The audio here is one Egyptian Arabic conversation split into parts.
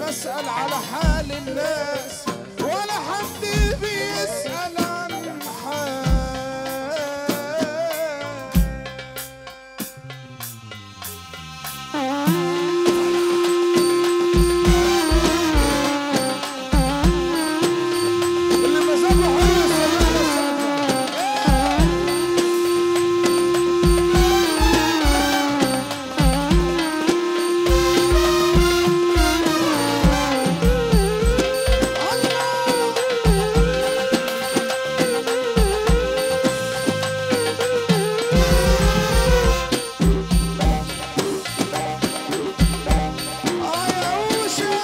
بسأل على حال الناس ولا حد بيسأل عن حال اللي مزاجه حلو يسمعنا السقفة. آه يا أوشا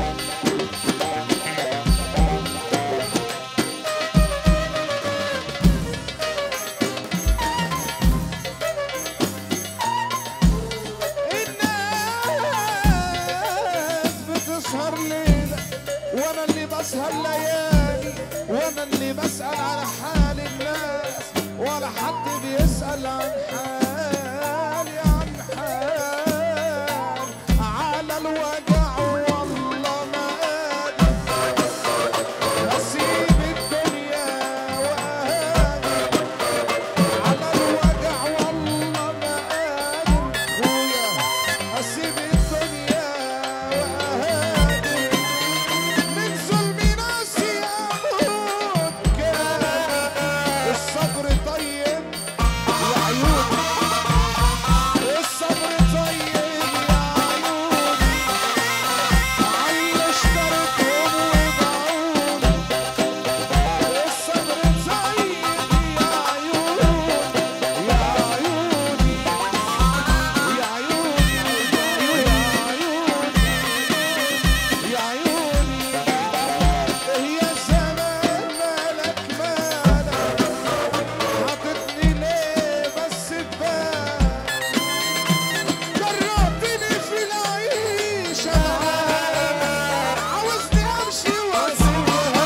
الناس بتسهر ليلة وانا اللي بسهر ليالي وانا اللي بسأل على حال الناس ولا حد بيسأل عن حالي عن حال على الوجع والله ما قادر اسيب الدنيا واهاجر على الوجع والله ما قادر خويا اسيب الدنيا واهاجر من ظلم ناسي اموت كان الصبر طيب يا عيوني الصبر طيب يا عيوني على اشتريتهم وباعوني الصبر طيب يا عيوني يا عيوني يا عيوني يا عيوني يا عيوني يا زمان مالك مالك حاططني ليه بس ببالك جربتني في العيشة معاك عاوزني امشي واسيبها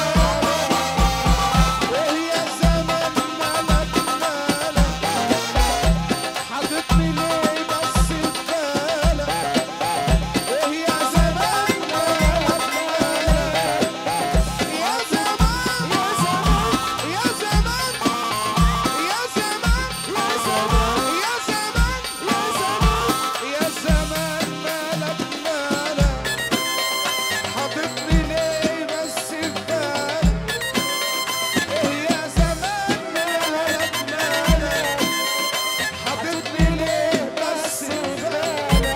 ويا زمان مالك مالك حاططني ليه بس ببالك ويا زمان مالك مالك يا زمان يا زمان يا زمان يا زمان يا زمان يا زمان يا زمان مالك مالك حاططني ليه بس ببالك يا زمان مالك مالك حاططني ليه بس ببالك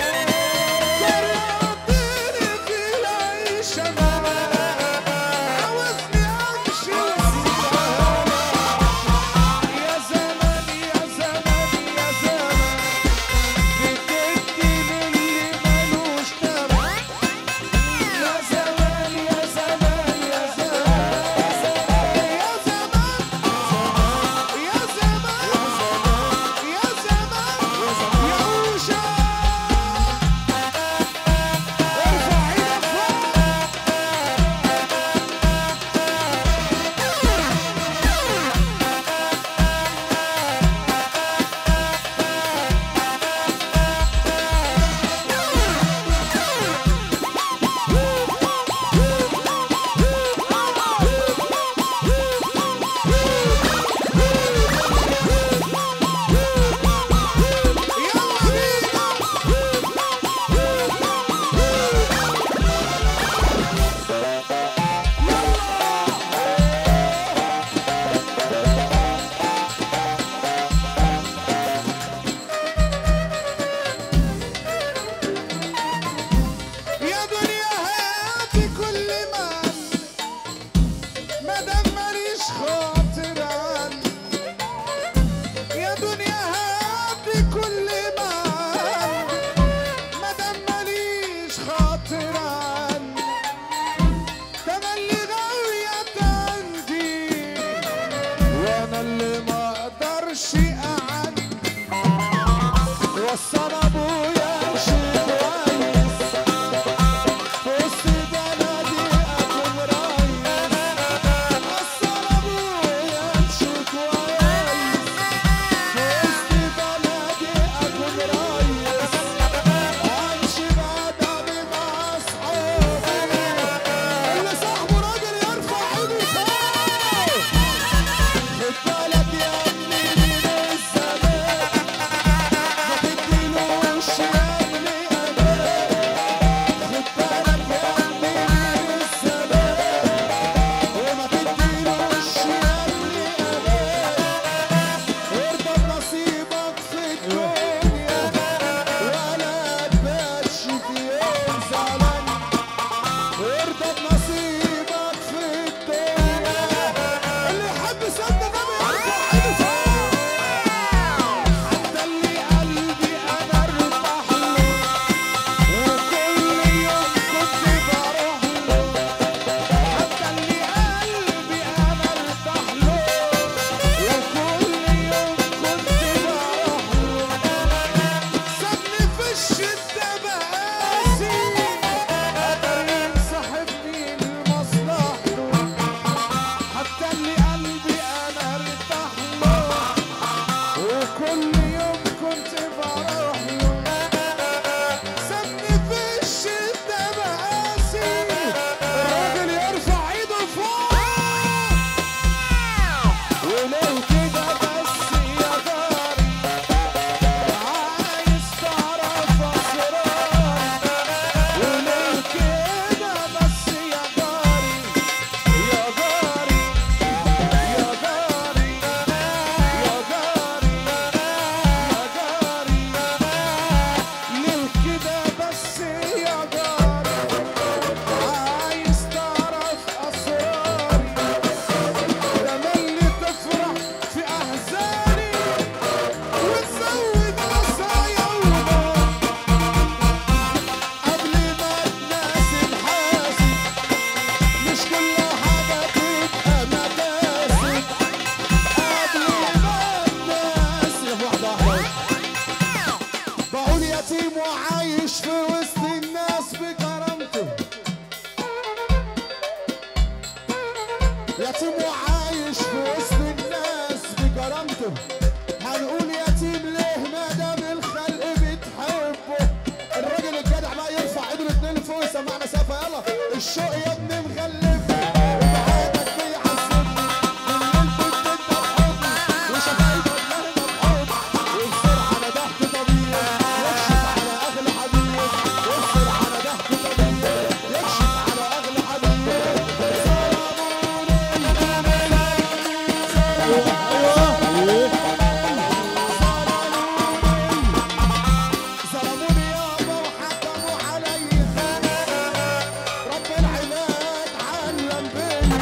جربتني في العيشة معاك عاوزني امشي واسيبها يا زمان يا زمان يا زمان بتدي للي ملوش تمن يا زمان يا زمان يا زمان يا زمان يا زمان يا زمان يا وشا ارفع ايدك فوق يلا بينا يا دنيا هاتي كل ما ما دام ماليش خاطر عنك يا دنيا هاتي كل ما ما دام ماليش خاطر عنك تملي غاوية عندي وانا اللي ما اقدرش اعنك وصل ابويا شي كويس في وسط بلدي اكون ريس وصل ابويا عايش في وسط الناس بكرامته هنقول يتيم ليه ما دام الخلق بتحبه الراجل الجدع بقى يرفع ايده الاتنين لفوق يسمعنا سقفه يلا الشوق يا ابني مغلبني وبعادك بيعذبني بالليل كنت انت بحضني وشفايفك مهما بحضني واغفر على ضحك طبيب يكشف على اغلى حبيب واغفر على ضحك طبيب يكشف على اغلى حبيب ظلموني يابا وحكموا عليا رب العباد علم بيا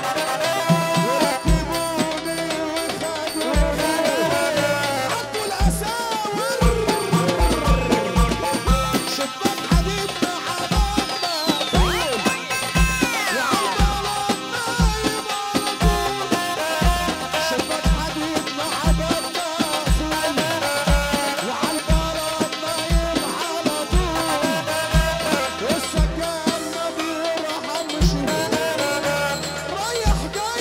وركبوني وخدوني حطوا الاساور شباك حديد مع بابا فول وعالبلد نايم على طول شباك حديد مع بابا فول وعالبلد نايم على طول والسكان ما بيرحمش رايح جاي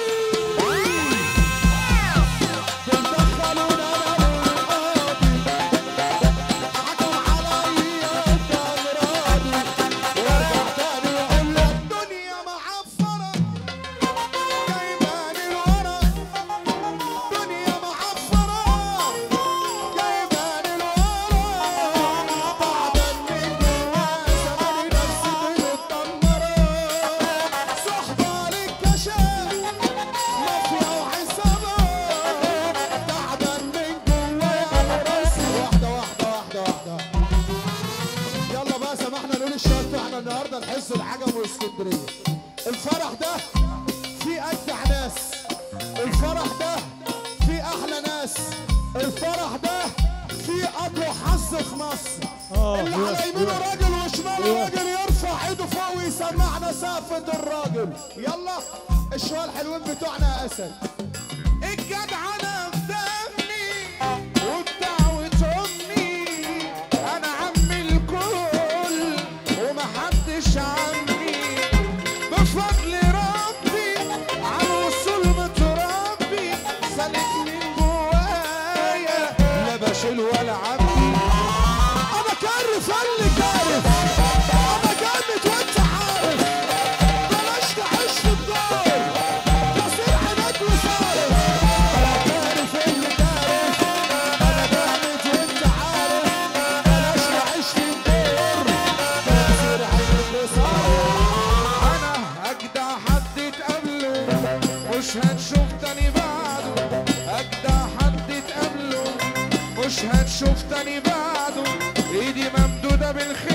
بندخلونا للقاضي حكم عليا كان راضي وارجع تاني واقول له الدنيا معفرة جايباني لورا الدنيا معفرة جايباني لورا تعبان من جوا زماني نفسيتي متدمرة صحبة للكشاف مافيا وعصابة تعبان من جوا يا راسي واحدة واحدة واحدة واحدة يلا بقى سمحنا نقول الشط احنا النهارده نحس العجم واسكندريه الفرح ده فيه اجدع ناس الفرح ده فيه احلى ناس الفرح ده فيه اقوى حظ في مصر اللي على يمينه راجل وشماله راجل يرفع ايده فوق ويسمعنا سقفة الراجل يلا الشوية الحلوين بتوعنا يا اسد الجدع انا في دمي وبدعوة امي انا عم الكل ومحدش عني بفضل ربي على الوصول متربي سالك من جوايا لا بشيل ولا عبي انا كارف اللي كارف انا جامد وانت عارف بلاش تعيش في الدار تصير عناد وصارف انا كارف اللي كارف انا جامد وانت عارف بلاش تعيش في الدار تصير عناد وصارف انا اجدع حد تقابله مش هتشوف تاني بعده اجدع حد تقابله مش هتشوف تاني بعده ايدي ممدودة بالخير